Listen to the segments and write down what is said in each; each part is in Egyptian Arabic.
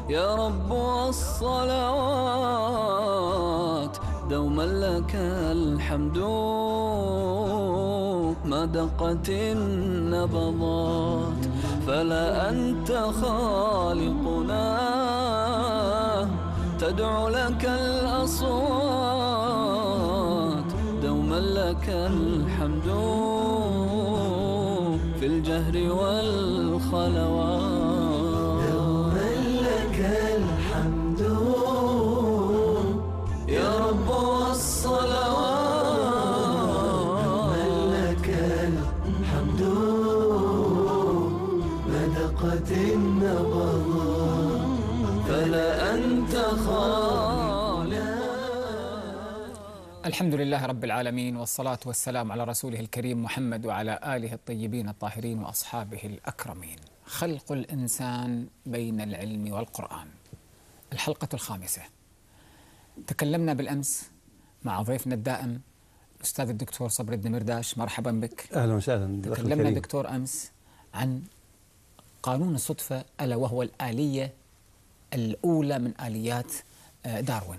يا رب والصلوات دوما لك الحمد ما دقت النبضات فلا أنت خالقنا تدعو لك الأصوات دوما لك الحمد في الجهر والخلوات دوما لك الحمد يا رب والصلوات لك الحمد ما دقت النبضات فلا أنت خالق الحمد لله رب العالمين والصلاة والسلام على رسوله الكريم محمد وعلى آله الطيبين الطاهرين وأصحابه الأكرمين خلق الإنسان بين العلم والقرآن الحلقة الخامسة تكلمنا بالأمس مع ضيفنا الدائم الأستاذ الدكتور صبر الدمرداش مرحبا بك اهلا وسهلا بالأخ تكلمنا الكريم. دكتور أمس عن قانون الصدفة ألا وهو الآلية الأولى من آليات آه، داروين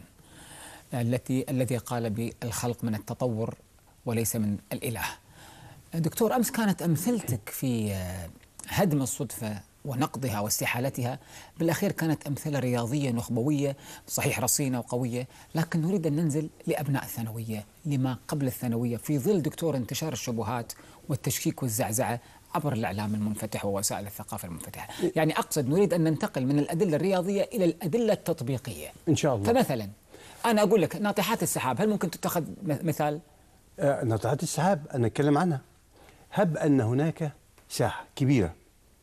التي الذي قال بالخلق من التطور وليس من الإله دكتور أمس كانت أمثلتك في آه، هدم الصدفة ونقضها واستحالتها بالأخير كانت أمثلة رياضية نخبوية صحيح رصينة وقوية لكن نريد أن ننزل لأبناء الثانوية لما قبل الثانوية في ظل دكتور انتشار الشبهات والتشكيك والزعزعة عبر الإعلام المنفتح ووسائل الثقافة المنفتحة يعني أقصد نريد أن ننتقل من الأدلة الرياضية إلى الأدلة التطبيقية ان شاء الله فمثلا أنا أقول لك ناطحات السحاب هل ممكن تتخذ م- مثال آه، ناطحات السحاب انا اتكلم عنها هب ان هناك ساحه كبيره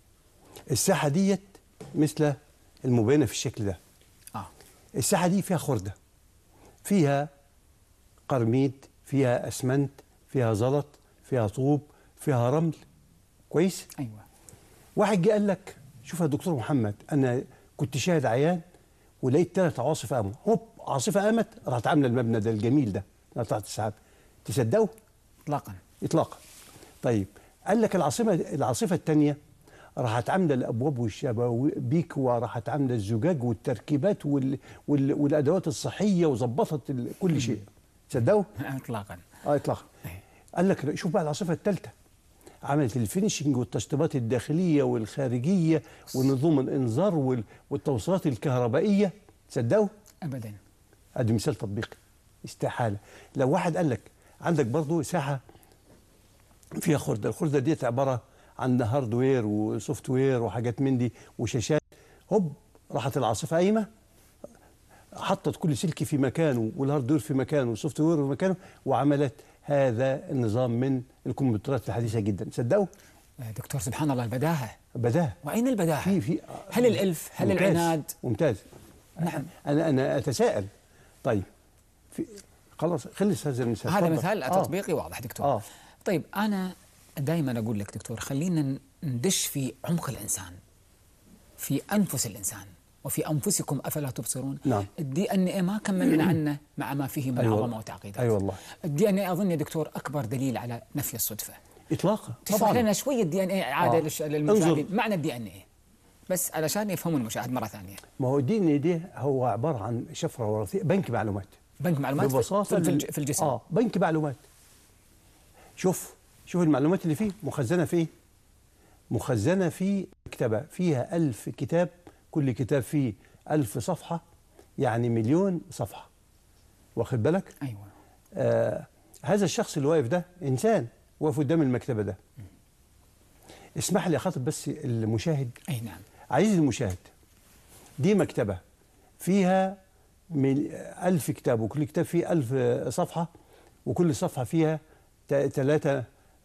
الساحه ديت مثل المبينه في الشكل ده آه الساحه دي فيها خرده فيها قرميد فيها اسمنت فيها زلط فيها طوب فيها رمل كويس أيوة واحد جه قال لك شوف يا دكتور محمد انا كنت شاهد عيان ولقيت ثلاث عواصف قاموا هوب عاصفه قامت راحت عامله المبنى ده الجميل ده ناطحات السحاب تصدقوا إطلاقا اطلاقا طيب قال لك العاصمه العاصفه الثانيه راحت عامله الابواب والشبابيك وراحت عامله الزجاج والتركيبات وال... وال... والادوات الصحيه وظبطت ال... كل شيء تصدقوا؟ إطلاقا اه اطلاقا قال لك شوف بقى العاصفه الثالثه عملت الفينشنج والتشطيبات الداخليه والخارجيه ونظام الانذار وال... والتوصيلات الكهربائيه تصدقوا؟ أبدا ادي مثال تطبيقي استحاله لو واحد قال لك عندك برضو ساحه فيها خرده الخرده ديت عباره عن هاردوير وسوفت وير وحاجات من دي وشاشات هوب راحت العاصفه قايمه حطت كل سلك في مكانه والهاردوير في مكانه والسوفت وير في مكانه وعملت هذا النظام من الكمبيوترات الحديثه جدا صدقوا دكتور سبحان الله البداهة بداهه وأين البداهة؟ في في هل الألف؟ هل ممتاز، العناد؟ ممتاز نعم. انا انا اتساءل طيب في خلاص خلص هذا المثال هذا اتفضل. مثال آه. تطبيقي واضح دكتور آه. طيب أنا دائما أقول لك دكتور خلينا ندش في عمق الإنسان في أنفس الإنسان وفي أنفسكم أفلا تبصرون نعم. الدي ان اي ما كملنا عنه مع ما فيه من أيوة. عظمة وتعقيدات أي والله. الدي ان اي أظن يا دكتور أكبر دليل على نفي الصدفة اطلاقا تشرح لنا شوية الدي ان اي عادة آه. للش- للمشاهدين انظر. معنى الدي ان اي بس علشان يفهموا المشاهد مرة ثانية ما هو الدي ان دي هو عباره عن شفره وراثيه بنك معلومات بنك معلومات في- ببساطه في, في, لل- الج- في الجسم اه بنك معلومات شوف شوف المعلومات اللي فيه مخزنه في ايه مخزنه في مكتبه فيها ألف كتاب كل كتاب فيه ألف صفحه يعني مليون صفحه واخد بالك أيوة آه هذا الشخص اللي واقف ده انسان واقف قدام المكتبه ده اسمح لي اخاطب بس المشاهد أي نعم عزيزي المشاهد دي مكتبة فيها من ألف كتاب وكل كتاب فيه ألف صفحة وكل صفحة فيها ثلاثة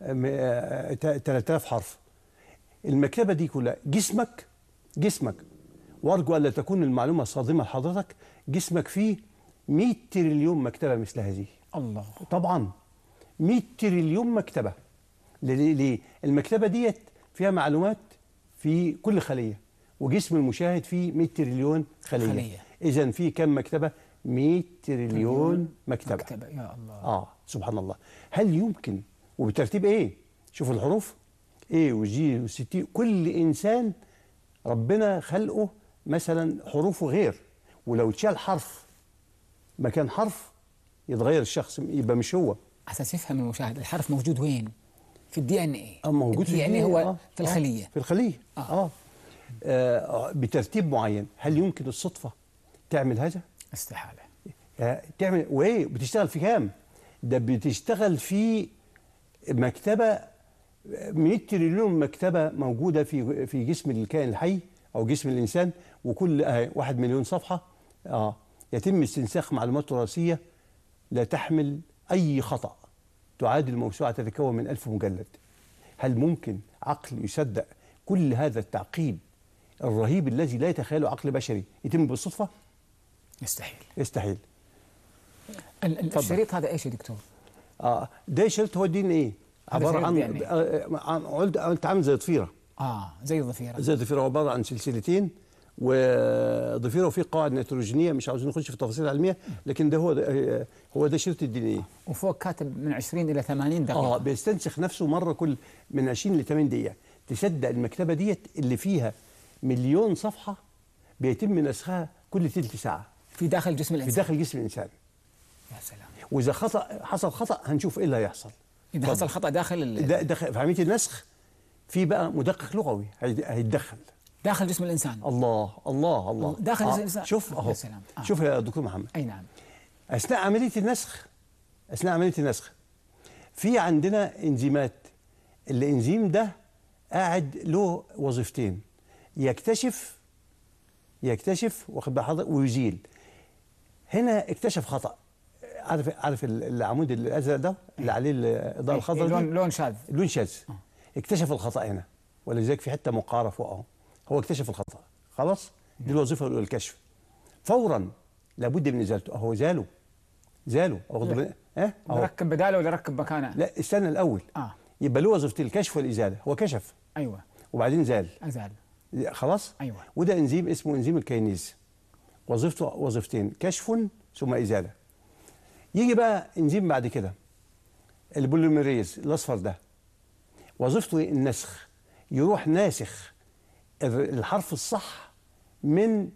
ثلاثة آلاف حرف المكتبة دي كلها جسمك جسمك وأرجو ألا تكون المعلومة صادمة لحضرتك جسمك فيه 100 تريليون مكتبة مثل هذه الله طبعا 100 تريليون مكتبة ليه؟ ليه؟ المكتبة ديت فيها معلومات في كل خلية وجسم المشاهد فيه 100 تريليون خلية, خلية. إذا في كم مكتبة 100 تريليون مكتبة. مكتبة يا الله آه سبحان الله هل يمكن وبترتيب إيه شوف الحروف A وجي وستي كل إنسان ربنا خلقه مثلا حروفه غير ولو اتشال حرف مكان حرف يتغير الشخص يبقى مش هو اساس يفهم المشاهد الحرف موجود وين؟ في الدي ان اي اه موجود في يعني الدنيا. هو آه، في الخليه آه في الخليه آه. آه. آه بترتيب معين هل يمكن الصدفه تعمل هذا؟ استحاله آه، تعمل وايه بتشتغل في كام؟ ده بتشتغل في مكتبه 100 تريليون مكتبه موجوده في في جسم الكائن الحي او جسم الانسان وكل آه، واحد مليون صفحه اه يتم استنساخ معلومات وراثيه لا تحمل اي خطا تعادل موسوعه تتكون من ألف مجلد هل ممكن عقل يصدق كل هذا التعقيد الرهيب الذي لا يتخيله عقل بشري يتم بالصدفه؟ يستحيل يستحيل ال- ال- اتفضل. الشريط هذا ايش يا دكتور؟ اه ده شريط هو الدي ان ايه هذا عباره شريط عن DNA. آه، عن قلت انت عامل زي ضفيره اه زي الضفيره زي الضفيره عباره عن سلسلتين وضفيره وفيه قواعد نيتروجينيه مش عاوزين نخش في التفاصيل العلميه لكن ده هو ده آه، هو ده شريط الدي ان ايه وفوق كاتب من 20 الى 80 دقيقه اه بيستنسخ نفسه مره كل من 20 ل 80 دقيقه تصدق المكتبه ديت اللي فيها مليون صفحه بيتم نسخها كل ثلث ساعه في داخل جسم في الانسان داخل جسم الانسان يا سلام واذا خطا حصل خطا هنشوف ايه اللي هيحصل اذا حصل خطا داخل ال- ده دخل في عمليه النسخ في بقى مدقق لغوي هيد- هيتدخل داخل جسم الانسان الله الله الله داخل آه الإنسان. شوف يا اهو سلام. آه. شوف يا دكتور محمد اي نعم اثناء عمليه النسخ اثناء عمليه النسخ في عندنا انزيمات الانزيم ده قاعد له وظيفتين يكتشف يكتشف واخد بال حضرتك ويزيل هنا اكتشف خطا عارف عارف ال- العمود الازرق ده اللي عليه الاضاءه إيه، الخضراء لون دي لون شاذ لون شاذ اكتشف الخطا هنا ولذلك في حته مقاره فوق اهو هو اكتشف الخطا خلاص دي الوظيفه الاولى الكشف فورا لابد من ازالته اهو زاله زاله واخد لا. بالك ها اهو نركب بداله ولا نركب مكانه؟ لا استنى الاول اه يبقى له وظيفتين الكشف والازاله هو كشف ايوه وبعدين زال ازال خلاص أيوة. وده انزيم اسمه انزيم الكينيز وظيفته وظيفتين كشف ثم ازاله يجي بقى انزيم بعد كده البوليميريز الاصفر ده وظيفته إيه؟ النسخ يروح ناسخ ال- الحرف الصح من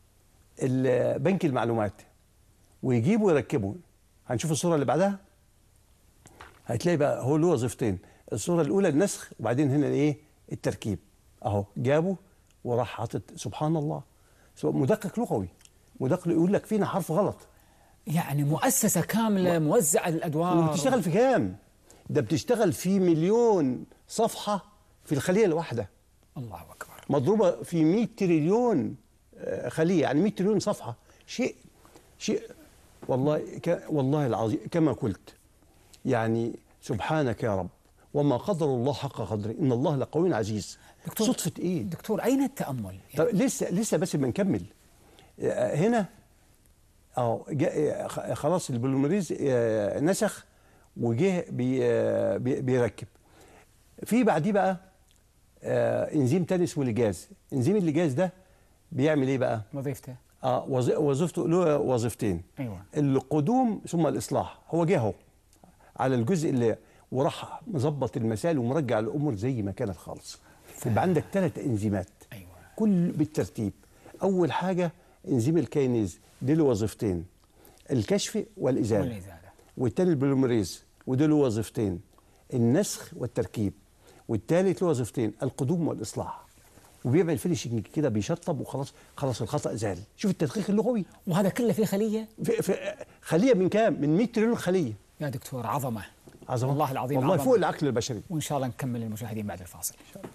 ال- بنك المعلومات ويجيبه ويركبه هنشوف الصوره اللي بعدها هتلاقي بقى هو له وظيفتين الصوره الاولى النسخ وبعدين هنا ايه التركيب اهو جابه وراح حاطط سبحان الله سو- مدقق لغوي مدقق يقول لك فينا حرف غلط يعني مؤسسه كامله موزعه الادوار وبتشتغل في كام ده بتشتغل في مليون صفحه في الخليه الواحده الله اكبر مضروبه في 100 تريليون آه، خليه يعني 100 تريليون صفحه شيء شيء والله ك والله العظيم كما قلت يعني سبحانك يا رب وما قدر الله حق قدره ان الله لقوي عزيز دكتور- صدفه ايه دكتور اين التامل؟ طب لسه لسه بس بنكمل آه، هنا اه جا- آه، خ- خلاص البوليمريز آه، نسخ وجه بي آه، بي- بيركب في بعديه بقى آه، انزيم تاني اسمه الليجاز انزيم الليجاز ده بيعمل ايه بقى وظيفته اه وظ- وظيفته له وظيفتين ايوه القدوم ثم الاصلاح هو جه اهو على الجزء اللي وراح مظبط المسائل ومرجع الامور زي ما كانت خالص يبقى عندك ثلاث انزيمات ايوه كل بالترتيب اول حاجه انزيم الكينيز دي له وظيفتين الكشف والازاله والازاله والتاني البوليمريز وده له وظيفتين النسخ والتركيب والتالت له وظيفتين القدوم والاصلاح وبيعمل فينيشنج كده بيشطب وخلاص خلاص الخطا زال شوف التدقيق اللغوي وهذا كله في خليه في في خليه من كام من 100 تريليون خليه يا دكتور عظمه عظمه والله العظيم والله عظمة. فوق العقل البشري وان شاء الله نكمل للمشاهدين بعد الفاصل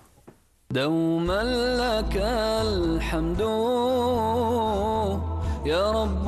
دوما لك الحمد يا رب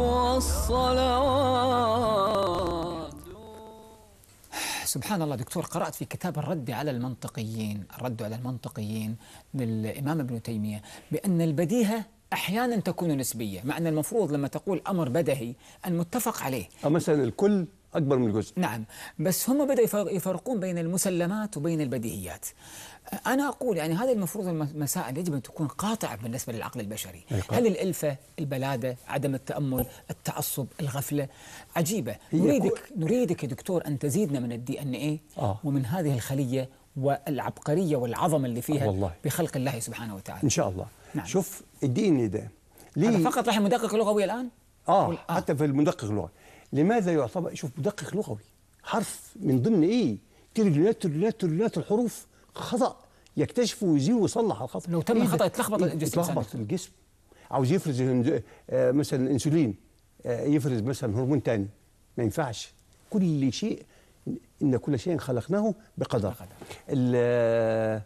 والصلوات سبحان الله دكتور قرأت في كتاب الرد على المنطقيين الرد على المنطقيين للإمام ابن تيمية بأن البديهة أحيانا تكون نسبية مع أن المفروض لما تقول أمر بدهي أن متفق عليه او مثلا الكل اكبر من الجزء نعم بس هم بدأوا يفرق- يفرقون بين المسلمات وبين البديهيات أنا أقول يعني هذه المفروض المسائل يجب أن تكون قاطعة بالنسبة للعقل البشري أي قاطعة. هل الألفة البلادة عدم التأمل التعصب الغفلة عجيبة هي نريدك نريدك يا دكتور أن تزيدنا من الدي أن إيه آه. ومن هذه الخلية والعبقرية والعظمة اللي فيها والله. بخلق الله سبحانه وتعالى ان شاء الله نعم. شوف الدي ان ده ليه هذا فقط راح المدقق اللغوي الان اه قول- آه. حتى في المدقق اللغوي لماذا يعتبر شوف مدقق لغوي حرف من ضمن ايه تريليونات تريليونات تريليونات الحروف خطا يكتشف ويزيل ويصلح الخطا لو تم إيه الخطأ ده؟ يتلخبط إيه؟ الجسم يتلخبط الإنساني. الجسم عاوز يفرز هند- آه، مثلا انسولين آه، يفرز مثلا هرمون تاني ما ينفعش كل شيء ان كل شيء خلقناه بقدر بقدر. ال-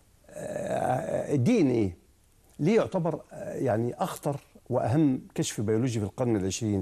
آه، الدي ان ايه ليه يعتبر آه، يعني اخطر واهم كشف بيولوجي في القرن العشرين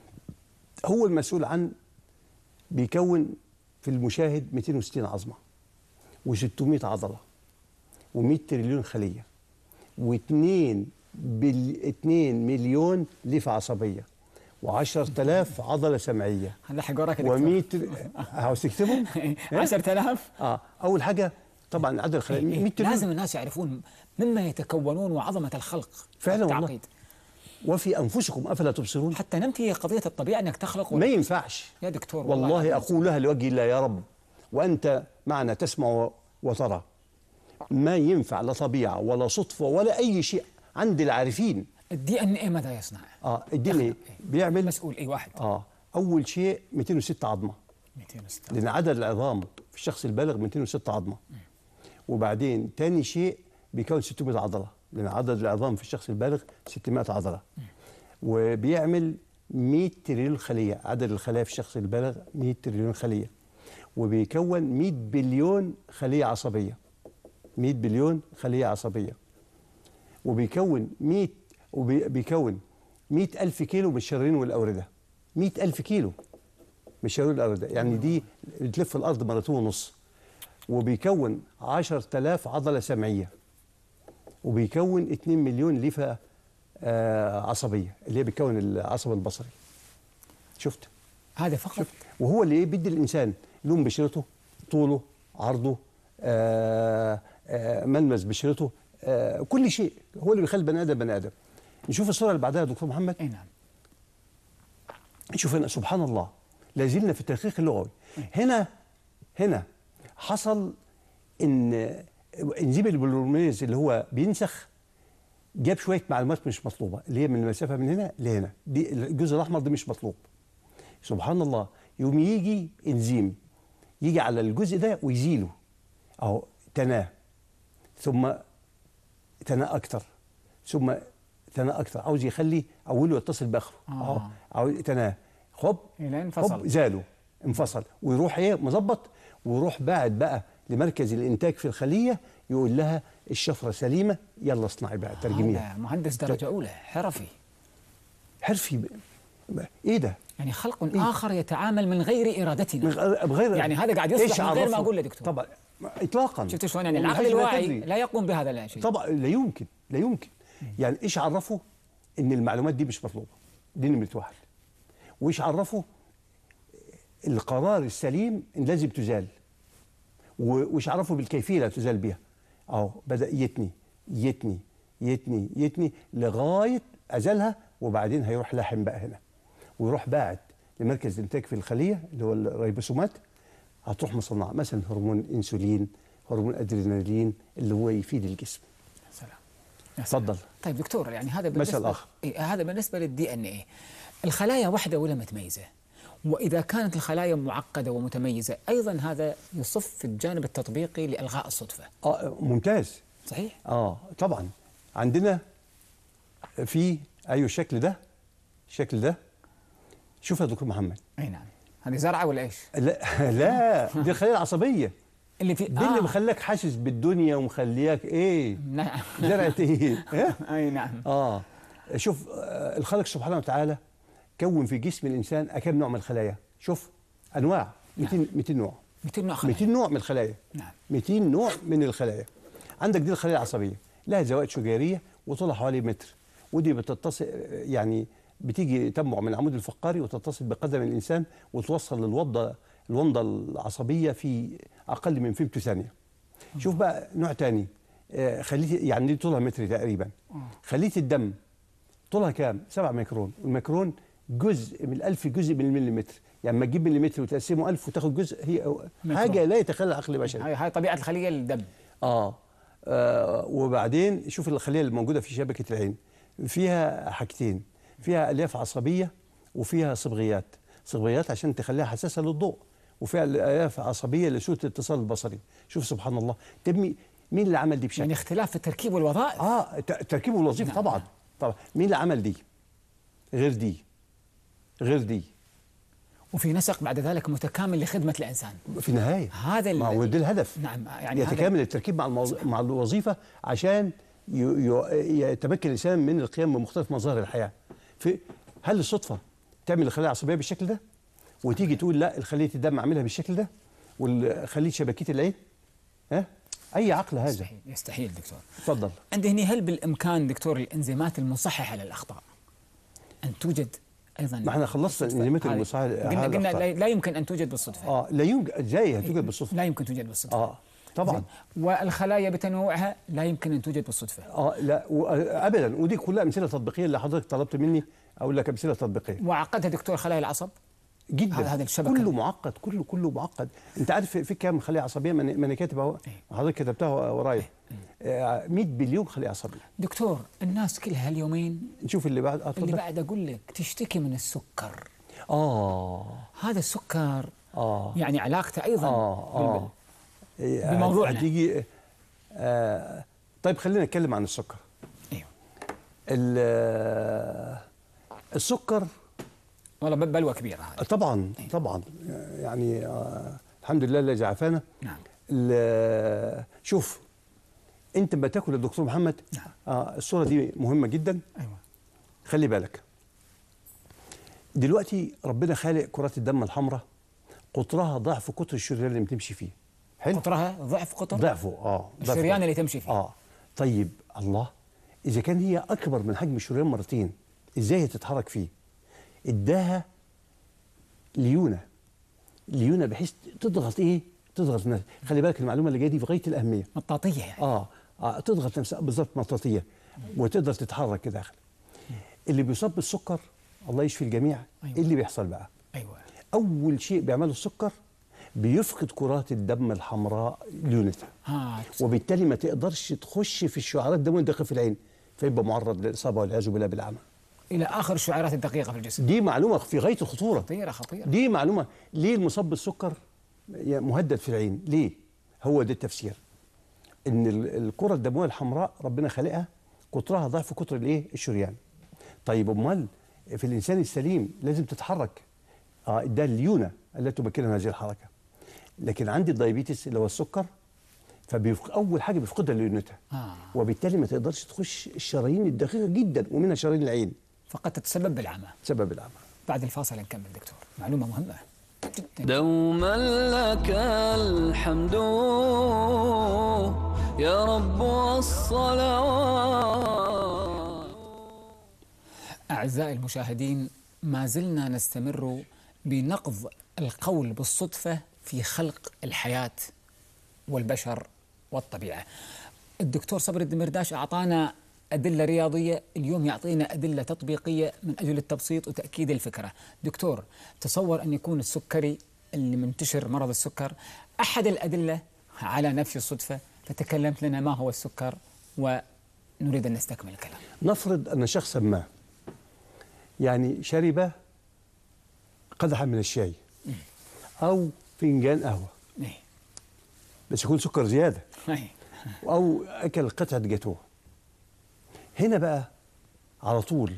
هو المسؤول عن بيكون في المشاهد 260 عظمه و600 عضله و100 تريليون خليه و2 بال 2 مليون ليفه عصبيه و10000 عضله سمعيه هذا حيقراك يا دكتور و100 عاوز تكتبهم؟ 10000 اه اول حاجه طبعا عدد الخلايا 100 تريليون إيه، لازم الناس يعرفون مما يتكونون وعظمه الخلق فعلا والله. التعقيد. وفي انفسكم افلا تبصرون حتى ننتهي قضيه الطبيعه انك تخلق ما ينفعش يا دكتور والله العظيم. أقولها لوجه الله يا رب وأنت معنا تسمع وترى ما ينفع لا طبيعة ولا صدفة ولا أي شيء عند العارفين الدي ان ايه ماذا يصنع؟ اه الدين إيه؟ بيعمل مسؤول اي واحد اه أول شيء 206 عظمة 206 لأن عدد العظام في الشخص البالغ 206 عظمة وبعدين تاني شيء بيكون 600 عضلة لأن عدد العظام في الشخص البالغ 600 عضلة وبيعمل 100 تريليون خلية عدد الخلايا في الشخص البالغ 100 تريليون خلية وبيكون 100 بليون خلية عصبية 100 بليون خلية عصبية وبيكون 100 وبيكون 100 ألف كيلو من الشرايين والأوردة 100 ألف كيلو من الشرايين والأوردة يعني دي بتلف الأرض مرتين ونص وبيكون 10000 عضلة سمعية وبيكون 2 مليون ليفة آه عصبية اللي هي بيكون العصب البصري شفت هذا فقط وهو اللي ايه بيدي الانسان لون بشرته طوله عرضه آه آه ملمس بشرته آه كل شيء هو اللي بيخلي البني ادم بني ادم نشوف الصوره اللي بعدها يا دكتور محمد اي نعم نشوف هنا سبحان الله لا زلنا في التدقيق اللغوي هنا هنا حصل ان انزيم البوليميريز اللي هو بينسخ جاب شويه معلومات مش مطلوبه اللي هي من المسافه من هنا لهنا دي الجزء الاحمر ده مش مطلوب سبحان الله يوم يجي انزيم يجي على الجزء ده ويزيله اهو تناه ثم تناه اكتر ثم تناه اكتر عاوز يخلي اوله يتصل باخره اهو آه. عاوز تناه خب الى انفصل هوب زاله انفصل ويروح ايه مظبط ويروح باعت بقى لمركز الانتاج في الخليه يقول لها الشفره سليمه يلا اصنعي بقى ترجميها هذا مهندس درجه اولى حرفي حرفي ب... ب... ايه ده؟ يعني خلق اخر يتعامل من غير ارادتنا من غير بغير يعني هذا قاعد يصلح إيش من غير ما عرفه؟ أقول يا دكتور. طبعا اطلاقا شفت شلون يعني ومن العقل حيث لا الواعي تدري. لا يقوم بهذا الشيء طبعا لا يمكن لا يمكن يعني ايش عرفه ان المعلومات دي مش مطلوبه دي نمره واحد وايش عرفه القرار السليم ان لازم تزال و- وايش عرفه بالكيفيه اللي تزال بها اهو بدا يتني يتني يتني يتني لغايه ازالها وبعدين هيروح لاحم بقى هنا ويروح باعت لمركز الانتاج في الخليه اللي هو الريبوسومات هتروح مصنعه مثلا هرمون انسولين هرمون ادرينالين اللي هو يفيد الجسم سلام يا سلام. اتفضل طيب دكتور يعني هذا مثل بالنسبه آخر. إيه هذا بالنسبه للدي ان ايه الخلايا واحده ولا متميزه واذا كانت الخلايا معقده ومتميزه ايضا هذا يصف في الجانب التطبيقي لالغاء الصدفه اه ممتاز صحيح اه طبعا عندنا في ايوه الشكل ده الشكل ده شوف يا دكتور محمد اي نعم هذه زرعه ولا ايش لا لا دي الخلايا العصبيه اللي في دي اللي مخليك حاسس بالدنيا ومخلياك ايه نعم زرعه ايه إيه؟ اي نعم اه شوف آه، الخالق سبحانه وتعالى كون في جسم الانسان كم نوع من الخلايا شوف انواع 200 200 نوع 200 نوع خلايا 200 نوع من الخلايا نعم 200 نوع من الخلايا عندك دي الخلايا العصبيه لها زوائد شجيريه وطولها حوالي متر ودي بتتصل يعني بتيجي تنبع من العمود الفقري وتتصل بقدم الانسان وتوصل للوضه الومضه العصبيه في اقل من فيمتو ثانيه شوف بقى نوع تاني آه، خليه يعني دي طولها متر تقريبا خليه الدم طولها كام 7 ميكرون والميكرون جزء من الألف جزء من المليمتر يعني لما تجيب مليمتر وتقسمه ألف وتاخد جزء هي ميكرون. حاجه لا يتخيلها عقل بشري هاي هاي طبيعه الخليه الدم اه آه وبعدين شوف الخليه اللي موجوده في شبكه العين فيها حاجتين فيها الياف عصبيه وفيها صبغيات صبغيات عشان تخليها حساسه للضوء وفيها الياف عصبيه لسوء الاتصال البصري شوف سبحان الله طب مين مين اللي عمل دي بشكل يعني اختلاف في التركيب والوظائف اه ت- تركيب الوظيفه نعم. طبعا طبعا مين اللي عمل دي غير دي غير دي وفي نسق بعد ذلك متكامل لخدمه الانسان في النهايه هذا ما ال- هو ده الهدف نعم يعني هذا- يتكامل التركيب مع الموز... مع الوظيفه عشان ي... ي... يتمكن الانسان من القيام بمختلف مظاهر الحياه في هل الصدفه تعمل الخلايا العصبيه بالشكل ده وتيجي تقول لا خليه الدم اعملها بالشكل ده وخليه شبكيه العين ها اي عقل هذا يستحيل يستحيل دكتور اتفضل عندي هنا هل بالامكان دكتور الانزيمات المصححه للاخطاء ان توجد ايضا ما احنا خلصنا الانزيمات هذه- المصححة قلنا قلنا للأخطاء. لا, لا يمكن ان توجد بالصدفه اه لا يوجد ازاي هتوجد بالصدفه لا يمكن توجد بالصدفه اه طبعا والخلايا بتنوعها لا يمكن ان توجد بالصدفه اه لا و- ابدا ودي كلها امثله تطبيقيه اللي حضرتك طلبت مني اقول لك امثله تطبيقيه وعقدها دكتور خلايا العصب جدا هذا- هذا الشبكة. كله معقد كله كله معقد انت عارف في- في كام خليه عصبيه ما أنا- ما انا كاتب اهو حضرتك كتبتها ورايا آه، 100 بليون خليه عصبيه دكتور الناس كلها اليومين نشوف اللي بعد آه، اللي اتفضل بعد اقول لك تشتكي من السكر اه هذا السكر اه يعني علاقته ايضا اه اه إيه، بموضوعنا. هتيجي آه طيب خلينا نتكلم عن السكر ايوه ال- آه، السكر والله ب- بلوى كبيره هذه طبعا طبعا يعني آه الحمد لله الذي عافانا نعم ال- شوف انت لما تاكل يا دكتور محمد نعم. آه الصوره دي مهمه جدا ايوه خلي بالك دلوقتي ربنا خالق كرات الدم الحمراء قطرها ضعف قطر الشريان اللي بتمشي فيه حلو قطرها ضعف قطر ضعفه اه ضعف الشريان قطر. اللي تمشي فيه اه طيب الله اذا كان هي اكبر من حجم الشريان مرتين ازاي هي تتحرك فيه اداها ليونه ليونه بحيث تضغط ايه تضغط نفسها خلي بالك المعلومه اللي جايه دي في غايه الاهميه مطاطيه يعني اه, آه تضغط نفسها بالظبط مطاطيه وتقدر تتحرك كده داخل اللي بيصاب بالسكر الله يشفي الجميع أيوة. ايه اللي بيحصل بقى ايوه اول شيء بيعمله السكر بيفقد كرات الدم الحمراء ليونتها ها وبالتالي ما تقدرش تخش في الشعيرات الدمويه الداخل في العين فيبقى معرض للاصابه والعياذ بالله بالعمى الى اخر الشعيرات الدقيقه في الجسم دي معلومه في غايه الخطوره خطيره خطيره دي معلومه ليه المصاب بالسكر مهدد في العين ليه هو ده التفسير ان ال- الكره الدمويه الحمراء ربنا خالقها قطرها ضعف قطر الايه الشريان طيب امال في الانسان السليم لازم تتحرك اه ده الليونه التي تمكنها هذه الحركه لكن عندي الدايابيتس اللي هو السكر فبيفق اول حاجه بيفقدها ليونتها آه. وبالتالي ما تقدرش تخش الشرايين الدقيقه جدا ومنها شرايين العين فقد تتسبب بالعمى سبب العمى بعد الفاصل نكمل دكتور معلومه مهمه جدا دوما لك الحمد يا رب والصلوات أعزائي المشاهدين ما زلنا نستمر بنقض القول بالصدفة في خلق الحياة والبشر والطبيعة الدكتور صبري الدمرداش أعطانا أدلة رياضية اليوم يعطينا أدلة تطبيقية من أجل التبسيط وتأكيد الفكرة دكتور تصور أن يكون السكري اللي منتشر مرض السكر أحد الأدلة على نفس الصدفة فتكلمت لنا ما هو السكر ونريد أن نستكمل الكلام نفرض أن شخصا ما يعني شرب قدحا من الشاي أو فنجان قهوة إيه. بس يكون سكر زيادة إيه. أو أكل قطعة جاتوه هنا بقى على طول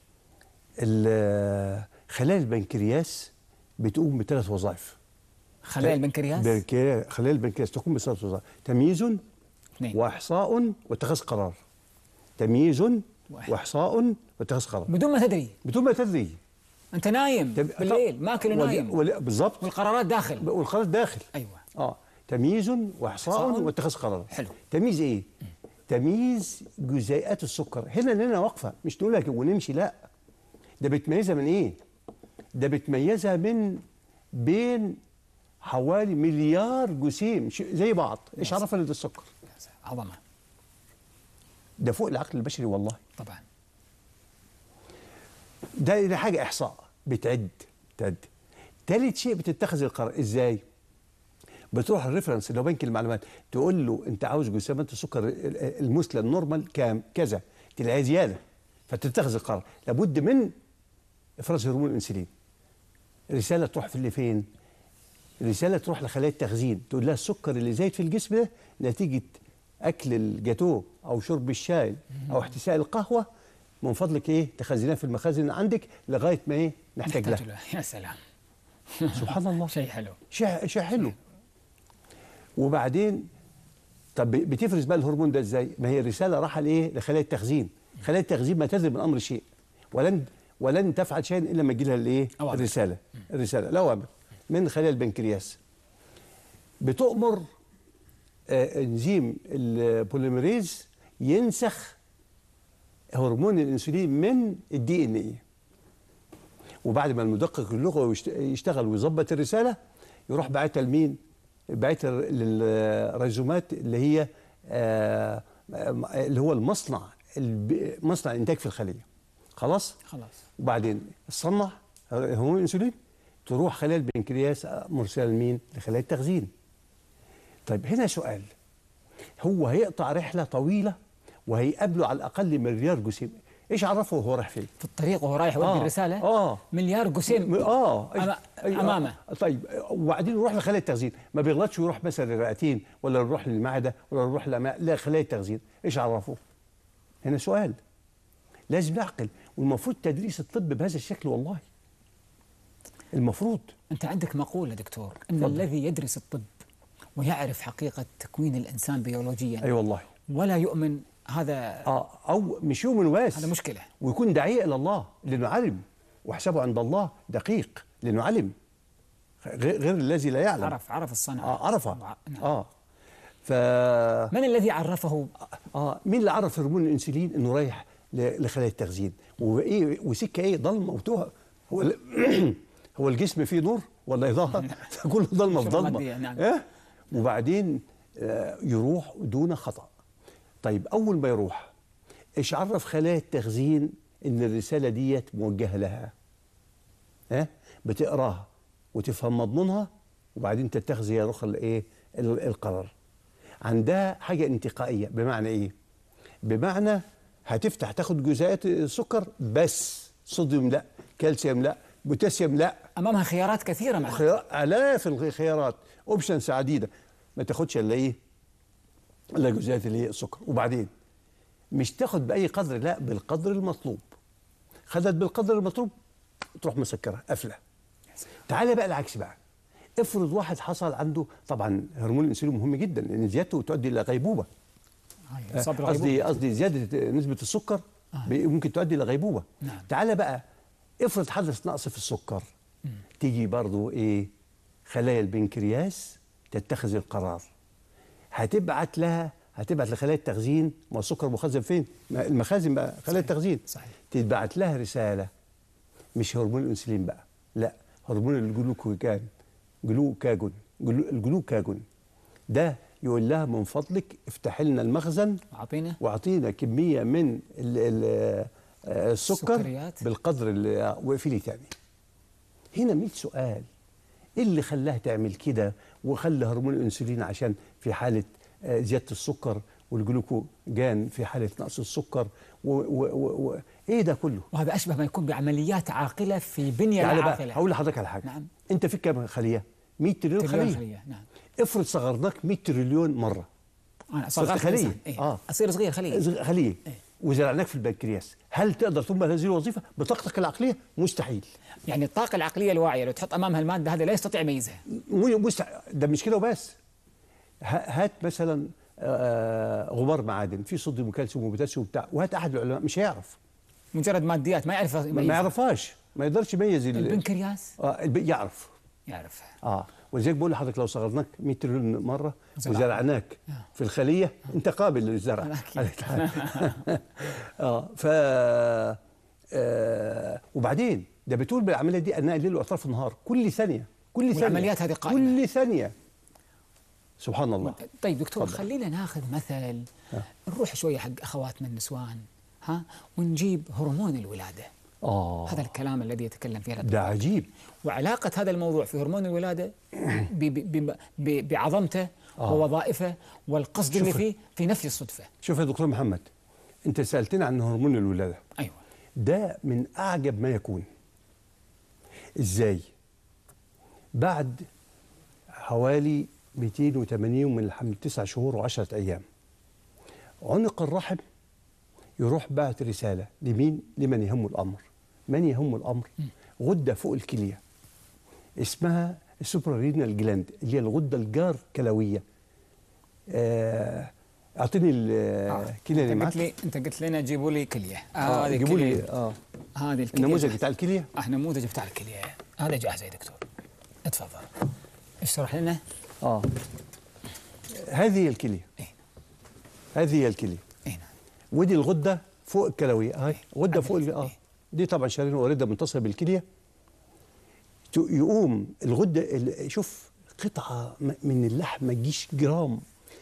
ال- خلايا البنكرياس بتقوم بثلاث وظائف خلايا البنكرياس بنكريا- خلايا البنكرياس تقوم بثلاث وظائف تمييز اثنين وإحصاء واتخاذ قرار تمييز واحد. وإحصاء واتخاذ قرار بدون ما تدري بدون ما تدري انت نايم تب- بالليل ماكل ول- ونايم ول- بالظبط والقرارات داخل والقرار داخل ايوه اه تمييز واحصاء إحصاء. واتخاذ قرار حلو. تمييز ايه تمييز جزيئات السكر هنا لنا واقفه مش نقول لك ونمشي لا ده بتميزها من ايه ده بتميزها من بين حوالي مليار جسيم ش- زي بعض ايش عرفنا ان ده السكر عظمه ده فوق العقل البشري والله طبعا ده ده حاجه احصاء بتعد تعد تالت شيء بتتخذ القرار ازاي بتروح الريفرنس اللي هو بنك المعلومات تقول له انت عاوز جسيمات السكر المثلى النورمال كام كذا تلاقيها زياده فتتخذ القرار لابد من افراز هرمون الانسولين رساله تروح في اللي فين رساله تروح لخلايا التخزين تقول لها السكر اللي زايد في الجسم ده نتيجه اكل الجاتوه او شرب الشاي او احتساء القهوه من فضلك ايه تخزنها في المخازن عندك لغايه ما ايه نحتاج نحتاج لها له يا سلام سبحان الله شيء حلو شيء شيء حلو وبعدين طب بتفرز بقى الهرمون ده ازاي؟ ما هي الرساله رايحه لايه؟ لخلايا التخزين، خلايا التخزين ما تدري من امر شيء ولن ولن تفعل شيئا الا لما تجي لها الايه؟ أوامر. الرساله الرساله الاوامر من خلايا البنكرياس بتؤمر آه انزيم البوليميريز ينسخ هرمون الانسولين من الدي ان ايه وبعد ما المدقق اللغوي يشت- يشتغل ويظبط الرساله يروح باعتها لمين؟ باعتها للريزومات اللي هي آه، آه، اللي هو المصنع الب- مصنع الانتاج في الخليه خلاص؟ خلاص وبعدين تصنع هرمون الانسولين تروح خلايا البنكرياس مرسله لمين؟ لخلايا التخزين. طيب هنا سؤال هو هيقطع رحله طويله وهيقابله على الاقل مليار جسيم ايش عرفه وهو رايح فين؟ في الطريق وهو رايح يودي آه، الرساله آه. مليار جسيم م- اه أما- أي- امامه آه. طيب وبعدين يروح لخلايا التخزين ما بيغلطش ويروح مثلا للرئتين ولا يروح للمعده ولا يروح لما لا خلايا التخزين ايش عرفه؟ هنا سؤال لازم نعقل والمفروض تدريس الطب بهذا الشكل والله المفروض انت عندك مقوله دكتور ان تفضل. الذي يدرس الطب ويعرف حقيقه تكوين الانسان بيولوجيا اي والله ولا يؤمن هذا اه او مش يوم واس هذا مشكله ويكون داعية إلى الله لأنه علم وحسابه عند الله دقيق لأنه علم غير غير الذي لا يعلم عرف عرف الصنعه آه عرفه وع- نعم. اه ف من الذي عرفه اه مين اللي عرف هرمون الانسولين انه رايح ل- لخلايا التخزين وايه وسكه ايه ضلمه وتوه هو ال- هو الجسم فيه نور ولا اضاءه كله ضلمه في شبه ضلمه مادية، نعم. إيه؟ وبعدين آه يروح دون خطا طيب اول ما يروح ايش عرف خلايا التخزين ان الرساله ديت موجهه لها ها بتقراها وتفهم مضمونها وبعدين تتخذ هي الاخرى الايه ال- القرار عندها حاجه انتقائيه بمعنى ايه بمعنى هتفتح تاخد جزيئات السكر بس صوديوم لا كالسيوم لا بوتاسيوم لا امامها خيارات كثيره مع خيار الاف الخيارات اوبشنز عديده ما تاخدش الا ايه الا جزيئات اللي هي السكر وبعدين مش تاخد باي قدر لا بالقدر المطلوب خدت بالقدر المطلوب تروح مسكرها قافله تعالى بقى العكس بقى افرض واحد حصل عنده طبعا هرمون الانسولين مهم جدا لان زيادته تؤدي الى غيبوبه آه، إصابة بالغيبوبة. قصدي قصدي زياده نسبه السكر بي- ممكن تؤدي الى غيبوبه نعم. تعالى بقى افرض حدث نقص في السكر تيجي برضو ايه خلايا البنكرياس تتخذ القرار هتبعت لها هتبعت لخلايا التخزين ما السكر مخزن فين ما المخازن بقى خلايا التخزين صحيح. تتبعت لها رساله مش هرمون الانسولين بقى لا هرمون الجلوكوجان جلوكاجون جلو الجلوكاجون ده يقول لها من فضلك افتح لنا المخزن اعطينا واعطينا كميه من ال ال آه، السكر السكريات. بالقدر اللي وقفي لي تاني هنا 100 سؤال ايه اللي خلاها تعمل كده وخلى هرمون الانسولين عشان في حاله آه، زياده السكر والجلوكوجان في حاله نقص السكر و و و و ايه ده كله وهذا اشبه ما يكون بعمليات عاقله في بنيه تعالى بقى العاقله هقول لحضرتك على حاجه نعم. انت فيك كام خليه 100 تريليون تريليون خليه خليه نعم افرض صغرناك 100 تريليون مره انا صرت صغرت خلية. الإنسان. إيه؟ آه. اصير صغير خليه زغ- خليه إيه. وزرعناك في البنكرياس هل تقدر تقوم بهذه الوظيفه بطاقتك العقليه مستحيل يعني الطاقه العقليه الواعيه لو تحط امامها الماده هذه لا يستطيع يميزها مو- مستحيل ده مش كده وبس ه- هات مثلا آه، غبار معادن في صوديوم وكالسيوم وبوتاسيوم وبتاع وهات احد العلماء مش هيعرف مجرد ماديات ما يعرف ما يميزها ما يعرفهاش ما يقدرش يميز ال- البنكرياس اه الب- يعرف يعرفها اه ولذلك بقول لحضرتك لو صغرناك 100 تريليون مره زرع. وزرعناك في الخليه انت قابل للزرع اه ف آه وبعدين ده بتقول بالعمليه دي انها ليل واطراف النهار كل ثانيه كل ثانيه والعمليات هذه قائمة. كل ثانيه سبحان الله طيب دكتور تفضل. خلينا ناخذ مثل نروح شويه حق اخواتنا النسوان ها ونجيب هرمون الولاده اه هذا الكلام الذي يتكلم فيه ده الأطباء عجيب وعلاقة هذا الموضوع في هرمون الولادة ب- ب- ب- ب- بعظمته آه. ووظائفه والقصد اللي شوف- فيه في نفي الصدفة شوف يا دكتور محمد انت سالتني عن هرمون الولاده أيوة ده من اعجب ما يكون ازاي بعد حوالي 280 من الحمل تسع شهور و10 ايام عنق الرحم يروح بعت رساله لمين لمن يهمه الامر من يهمه الامر غده فوق الكليه اسمها السوبرارينال جلاند اللي هي الغده الجار كلويه آه، اعطيني الكليه اللي انت معاك قلت لي انت قلت لنا جيبوا لي كليه اه هذه جيبوا لي الكلية. اه هذه الكليه النموذج بتاع الكليه اه نموذج بتاع الكليه هذا جاهز يا دكتور اتفضل اشرح لنا اه هذه هي الكليه إيه. هذه هي الكليه اي نعم ودي الغده فوق الكلويه اهي غده عملت فوق ال- اه إيه. دي طبعا شرايين وارده متصله بالكليه ت- يقوم الغده ال- شوف قطعه م- من اللحم ما تجيش جرام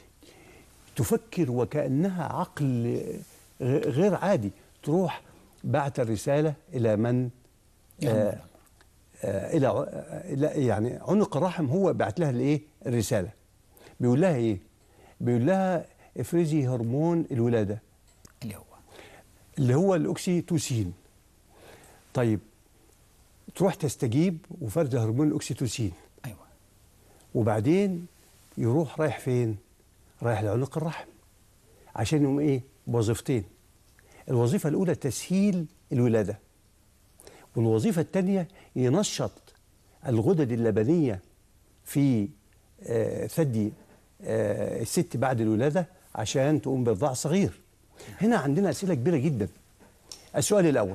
تفكر وكانها عقل غ- غير عادي تروح بعت الرساله الى من آه آه الى ع- آه، لا يعني عنق الرحم هو بعت لها الايه الرساله بيقول لها ايه بيقول لها افرزي هرمون الولاده اللي هو اللي هو الاكسيتوسين طيب تروح تستجيب وفرز هرمون الاكسيتوسين ايوه وبعدين يروح رايح فين رايح لعنق الرحم عشان يقوم ايه بوظيفتين الوظيفه الاولى تسهيل الولاده والوظيفه الثانيه ينشط الغدد اللبنيه في آه، ثدي آه، الست بعد الولاده عشان تقوم برضاع صغير هنا عندنا اسئله كبيره جدا السؤال الاول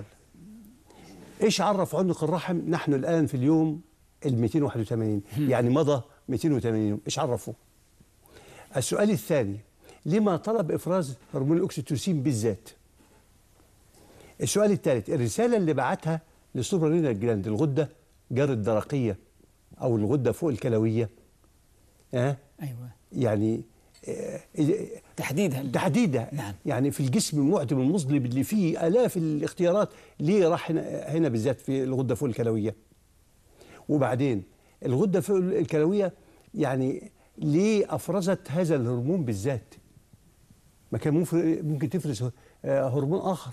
ايش عرف عنق الرحم نحن الان في اليوم ال 281 يعني مضى 280 يوم ايش عرفه السؤال الثاني لما طلب افراز هرمون الاكسيتوسين بالذات السؤال الثالث الرساله اللي بعتها للسوبرينال جلاند الغده جار الدرقيه او الغده فوق الكلويه ها ايوه يعني آه، آه، تحديدها تحديدها نعم. يعني في الجسم المعدم المظلم اللي فيه الاف الاختيارات ليه راح هنا, هنا بالذات في الغده فوق الكلويه وبعدين الغده فوق الكلويه يعني ليه افرزت هذا الهرمون بالذات ما كان ممكن ممكن تفرز آه، هرمون اخر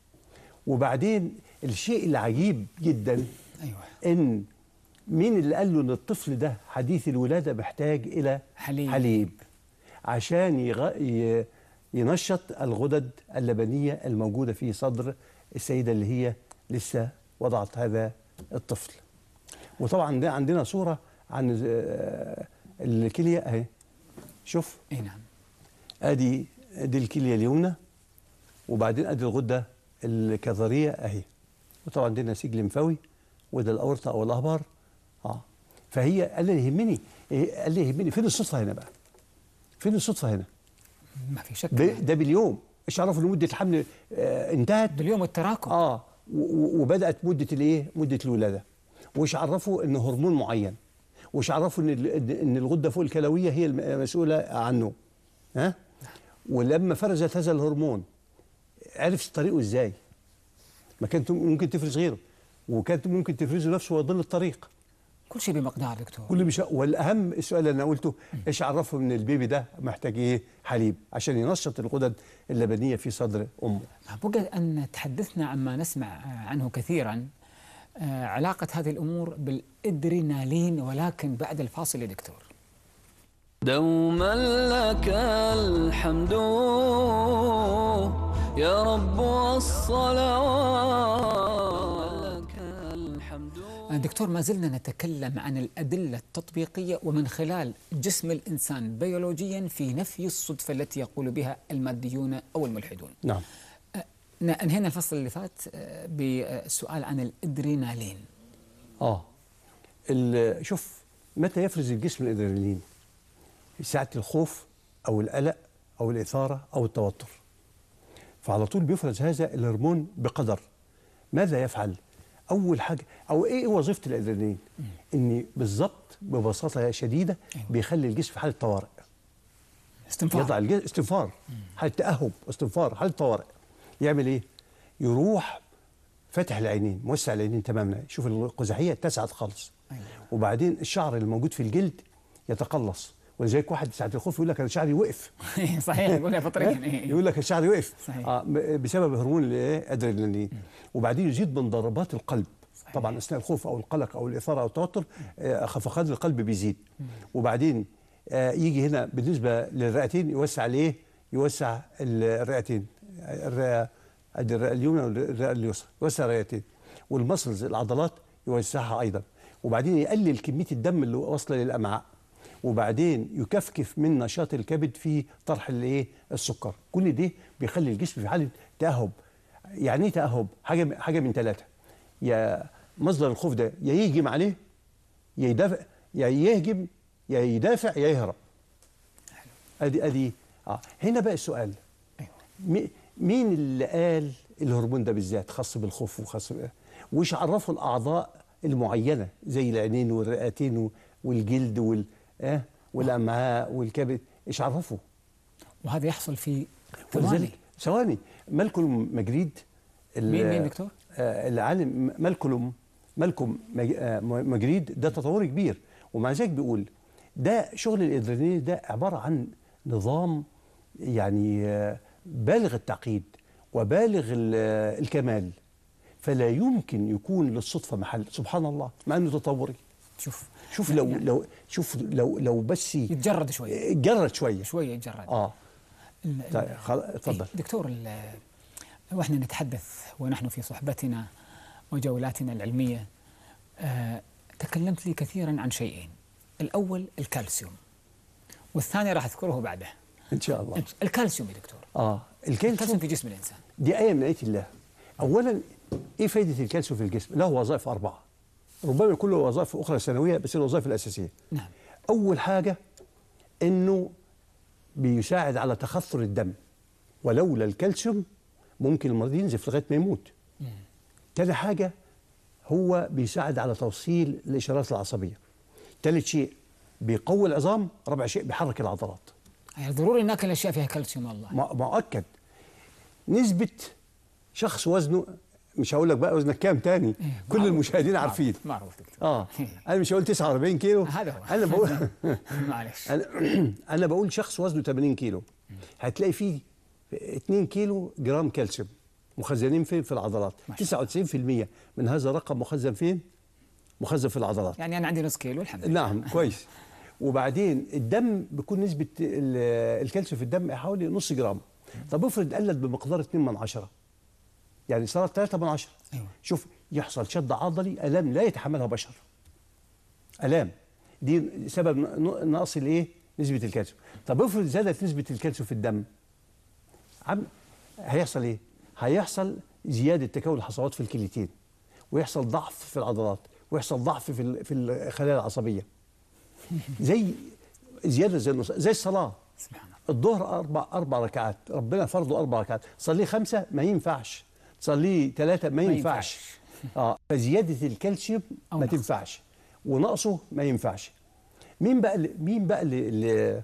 وبعدين الشيء العجيب جدا ايوه ان مين اللي قال له ان الطفل ده حديث الولاده محتاج الى حليب. حليب عشان يغ... ي... ينشط الغدد اللبنيه الموجوده في صدر السيده اللي هي لسه وضعت هذا الطفل وطبعا ده عندنا صوره عن آه، الكليه اهي شوف اي نعم ادي دي الكليه اليمنى وبعدين ادي الغده الكظريه اهي وطبعا دي نسيج لمفاوي وده الاورطه او الاهبار اه فهي قال لي يهمني إيه؟ قال لي يهمني فين الصدفه هنا بقى؟ فين الصدفه هنا؟ ما في شك ده, ده باليوم ايش عرفوا ان مده الحمل آه انتهت باليوم التراكم اه و- و- وبدات مده الايه؟ مده الولاده وايش عرفوا ان هرمون معين وايش عرفوا ان ال- ان الغده فوق الكلويه هي المسؤوله عنه ها؟ ولما فرزت هذا الهرمون عرفت طريقه ازاي؟ ما كانت ممكن تفرز غيره وكانت ممكن تفرزه نفسه ويضل الطريق كل شيء بمقدار دكتور كل مش والاهم السؤال اللي انا قلته ايش عرفه ان البيبي ده محتاج ايه حليب عشان ينشط الغدد اللبنيه في صدر امه بقى أن تحدثنا عما نسمع عنه كثيرا آه، علاقة هذه الأمور بالإدرينالين ولكن بعد الفاصل يا دكتور دوما لك الحمد يا رب والصلوات لك الحمد آه، دكتور ما زلنا نتكلم عن الأدلة التطبيقية ومن خلال جسم الإنسان بيولوجيا في نفي الصدفة التي يقول بها الماديون أو الملحدون نعم ن- انهينا الفصل اللي فات آه، بسؤال عن الإدرينالين اه ال- شوف متى يفرز الجسم الادرينالين ساعه الخوف او القلق او الاثاره او التوتر فعلى طول بيفرز هذا الهرمون بقدر ماذا يفعل اول حاجه او ايه وظيفه الادرينالين ان بالظبط ببساطه شديده أيوة. بيخلي الجسم في حاله طوارئ استنفار يضع الجسم استنفار حاله تاهب استنفار حاله طوارئ يعمل ايه يروح فاتح العينين موسع العينين تماما شوف القزحيه اتسعت خالص أيوة. وبعدين الشعر اللي موجود في الجلد يتقلص ولذلك واحد ساعه الخوف يقول لك انا شعري وقف صحيح يقولها فطريا إيه. يقول لك الشعر وقف صحيح. آه ب- بسبب هرمون الادرينالين وبعدين يزيد من ضربات القلب صحيح. طبعا اثناء الخوف او القلق او الاثاره او التوتر آه، خفقان القلب بيزيد وبعدين آه، يجي هنا بالنسبه للرئتين يوسع الايه؟ يوسع الرئتين الرئه أدي الرئه اليمنى والرئه اليسرى يوسع الرئتين والمسلز العضلات يوسعها ايضا وبعدين يقلل كميه الدم اللي واصله للامعاء وبعدين يكفكف من نشاط الكبد في طرح الايه السكر كل ده بيخلي الجسم في حاله تاهب يعني ايه تاهب حاجه حاجه من ثلاثه يا مصدر الخوف ده يا يهجم عليه يا يدافع يا يهجم يا يدافع يا يهرب ادي ادي اه هنا بقى السؤال أيوة. مي- مين اللي قال الهرمون ده بالذات خاص بالخوف وخاص ب- وش عرفوا الاعضاء المعينه زي العينين والرئتين و- والجلد وال آه والامعاء والكبد ايش عرفوا وهذا يحصل في ثواني ولذلك ثواني مالكولم مجريد ال- مين- مين دكتور؟ آه العالم مالكولم مالكوم مج- آه، مجريد ده تطوري كبير ومع ذلك بيقول ده شغل الادرينالين ده عباره عن نظام يعني آه، بالغ التعقيد وبالغ ال- آه، الكمال فلا يمكن يكون للصدفه محل سبحان الله مع انه تطوري شوف شوف لو يعني لو شوف لو لو بس يتجرد شوي جرد شويه شويه يتجرد اه ال- طيب ال- خلاص اتفضل إيه، دكتور ال- واحنا نتحدث ونحن في صحبتنا وجولاتنا العلميه آه، تكلمت لي كثيرا عن شيئين الاول الكالسيوم والثاني راح اذكره بعده ان شاء الله الكالسيوم يا دكتور اه الكالسيوم الكالسيوم في جسم الانسان دي آية من آيات الله أولا إيه فائدة الكالسيوم في الجسم؟ له وظائف أربعة ربما يكون له وظائف أخرى ثانوية بس الوظائف الأساسية نعم أول حاجة إنه بيساعد على تخثر الدم ولولا الكالسيوم ممكن المريض ينزف لغاية ما يموت تاني حاجة هو بيساعد على توصيل الإشارات العصبية ثالث شيء بيقوي العظام رابع شيء بيحرك العضلات يعني ضروري ناكل اشياء فيها كالسيوم والله مؤ- مؤكد نسبة شخص وزنه مش هقول لك بقى وزنك كام تاني إيه، كل معروف. المشاهدين معروف. عارفين معروف دكتور اه انا مش هقول 49 كيلو هذا هو. انا بقول معلش انا انا بقول شخص وزنه 80 كيلو هتلاقي فيه 2 كيلو جرام كالسيوم مخزنين فين في العضلات ما شاء 99% من هذا الرقم مخزن فين مخزن في العضلات يعني انا عندي نص كيلو الحمد لله نعم كويس وبعدين الدم بيكون نسبة ال- الكالسيوم في الدم حوالي نص جرام طب افرض قلت بمقدار 2 من عشرة يعني صارت 3 من عشرة أيوة. شوف يحصل شد عضلي ألام لا يتحملها بشر ألام دي سبب ن- نقص الايه نسبة الكالسيوم طب افرض زادت نسبة الكالسيوم في الدم عم هيحصل ايه هيحصل زيادة تكون الحصوات في الكليتين ويحصل ضعف في العضلات ويحصل ضعف في ال- في الخلايا العصبية زي زياده زي النص زي الصلاه سبحان الله الظهر اربع اربع ركعات ربنا فرضه اربع ركعات تصليه خمسه ما ينفعش تصليه ثلاثه ما ما ينفعش اه فزياده الكالسيوم أو ما نقص. تنفعش ونقصه ما ينفعش مين بقى اللي مين بقى اللي اللي,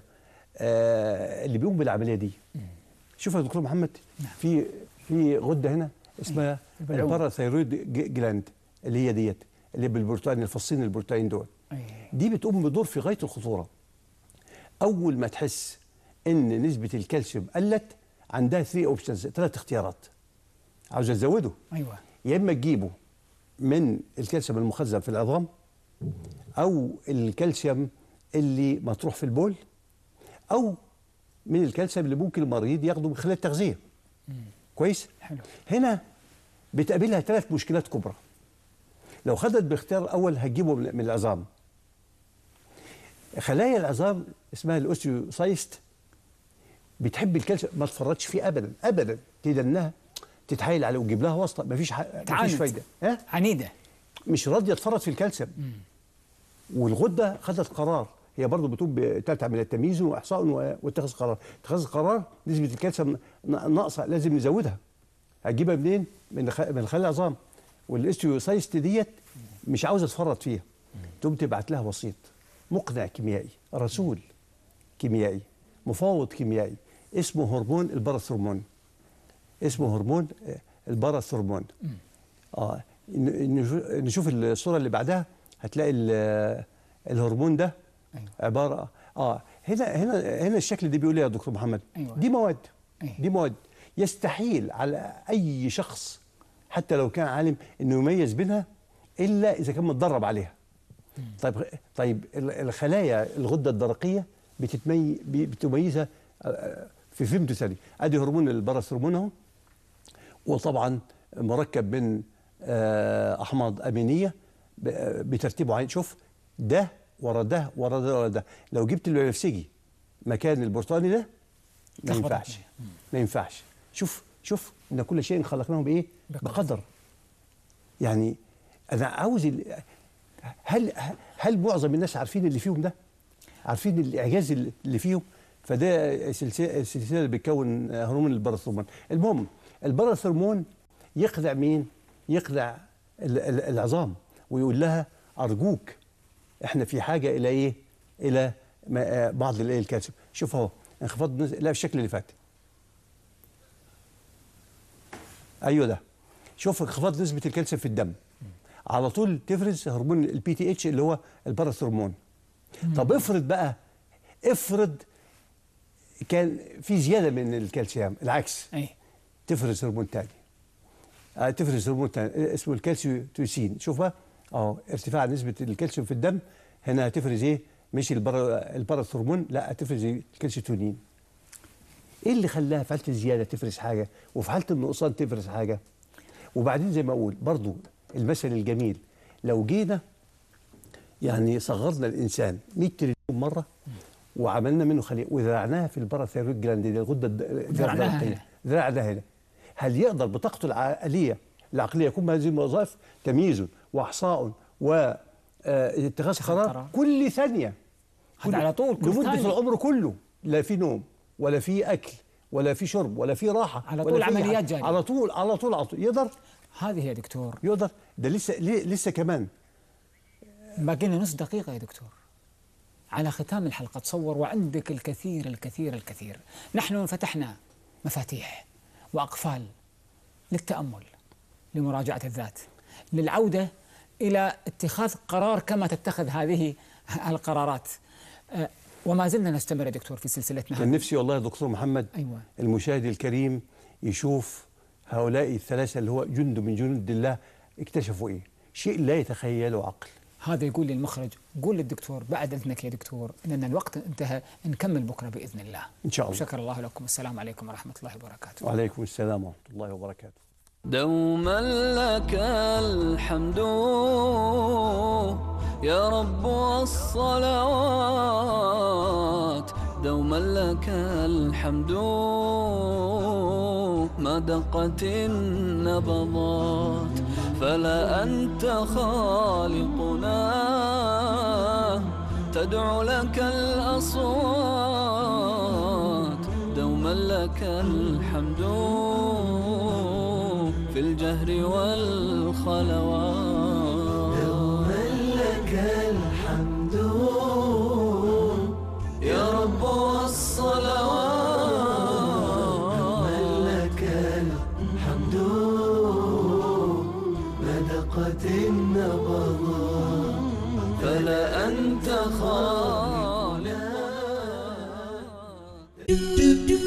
آه اللي بيقوم بالعمليه دي شوف يا دكتور محمد في في غده هنا اسمها البلعوم. الباراثيرويد ج- جلاند اللي هي ديت اللي بالبروتين الفصين البروتين دول أي. دي بتقوم بدور في غايه الخطوره اول ما تحس ان نسبه الكالسيوم قلت عندها 3 اوبشنز ثلاث اختيارات عاوزه تزوده ايوه يا اما تجيبه من الكالسيوم المخزن في العظام او الكالسيوم اللي مطروح في البول او من الكالسيوم اللي ممكن المريض ياخده من خلال التغذيه كويس حلو هنا بتقابلها ثلاث مشكلات كبرى لو خدت باختيار الاول هتجيبه من من العظام خلايا العظام اسمها الاوستيوسايست بتحب الكالسيوم ما تفرطش فيه ابدا ابدا تدنها تتحايل عليه وتجيب لها واسطه مفيش ح... مفيش تعاند. فايده ها عنيده مش راضيه تفرط في الكالسيوم والغده خدت قرار هي برضه بتقوم بثلاث عمليات تمييز واحصاء و- واتخاذ قرار اتخاذ القرار نسبه الكالسيوم ن- ناقصه لازم نزودها هتجيبها منين من خ... من خلال العظام والاستيوسايست ديت مش عاوزه تفرط فيها تقوم تبعت لها وسيط مقنع كيميائي رسول كيميائي مفاوض كيميائي اسمه هرمون الباراثرمون اسمه هرمون آه، الباراثرمون اه ن- نشوف- نشوف الصوره اللي بعدها هتلاقي ال- الهرمون ده أيوة. عباره اه هنا هنا هنا الشكل ده بيقول ايه يا دكتور محمد أيوة. دي مواد أيوة. دي مواد يستحيل على اي شخص حتى لو كان عالم انه يميز بينها الا اذا كان متدرب عليها طيب طيب ال- الخلايا الغده الدرقيه بتتمي بي- بتميزها آه، في فهمته ثاني ادي هرمون البرس هرمون اهو وطبعا مركب من آه، احماض امينيه ب- آه، بترتيب معين شوف ده ورا ده ورا ده ورا ده لو جبت البنفسجي مكان البرتقاني ده ما تخبط ينفعش الدنيا. ما ينفعش شوف شوف ان كل شيء خلقناه بايه بقدر. بقدر يعني انا عاوز ال- هل هل معظم الناس عارفين اللي فيهم ده عارفين الاعجاز اللي اللي فيهم فده سلسله السلسله اللي بتكون هرمون الباراثرمون المهم الباراثرمون يخدع مين يخدع ال- ال- العظام ويقول لها ارجوك احنا في حاجه الى ايه الى ما- آه، بعض الايه الكالسيوم شوف اهو انخفاض نس- لا الشكل اللي فات ايوه ده شوف انخفاض نسبه الكالسيوم في الدم على طول تفرز هرمون البي تي اتش اللي هو الباراثرمون طب افرض بقى افرض كان في زياده من الكالسيوم العكس اي تفرز هرمون تاني آه تفرز هرمون تاني اسمه الكالسيوتوسين شوف بقى اهو ارتفاع نسبه الكالسيوم في الدم هنا هتفرز ايه مش البرا الباراثرمون لا هتفرز الكالسيتونين ايه اللي خلاها في حاله الزياده تفرز حاجه وفي حاله النقصان تفرز حاجه وبعدين زي ما اقول برضو المثل الجميل لو جينا يعني صغرنا الانسان 100 تريليون مره وعملنا منه خليه وزرعناها في الباراثيرويد جلاند دي الغده الد- زرعناها الدرقية. هنا. زرعناها هنا هل يقدر بطاقته العقليه العقليه يكون بهذه الوظائف تمييز واحصاء واتخاذ قرار قرار. كل ثانيه هذا على طول كل لمده ثانية. العمر كله لا في نوم ولا في اكل ولا في شرب ولا في راحه على ولا طول في أي عمليات حاجة. جارية. على طول على طول على طول يقدر هذه يا دكتور يقدر ده لسه ليه- لسه كمان باقي لنا نص دقيقة يا دكتور على ختام الحلقة تصور وعندك الكثير الكثير الكثير نحن فتحنا مفاتيح وأقفال للتأمل لمراجعة الذات للعودة إلى اتخاذ قرار كما تتخذ هذه القرارات أه، وما زلنا نستمر يا دكتور في سلسلتنا كان هذه. نفسي والله يا دكتور محمد أيوة. المشاهد الكريم يشوف هؤلاء الثلاثة اللي هو جند من جنود الله اكتشفوا ايه شيء لا يتخيله عقل هذا يقول لي المخرج قول للدكتور بعد إذنك يا دكتور إن الوقت انتهى نكمل بكرة بإذن الله ان شاء الله وشكر الله لكم السلام عليكم ورحمة الله وبركاته وعليكم السلام ورحمة الله وبركاته دوما لك الحمد يا رب والصلوات دوما لك الحمد ما دقت النبضات فلا أنت خالقنا تدعو لك الأصوات دوما لك الحمد في الجهر والخلوات دوما لك الحمد يا رب والصلوات لك الحمد بدقت النبضات فلا أنت خالق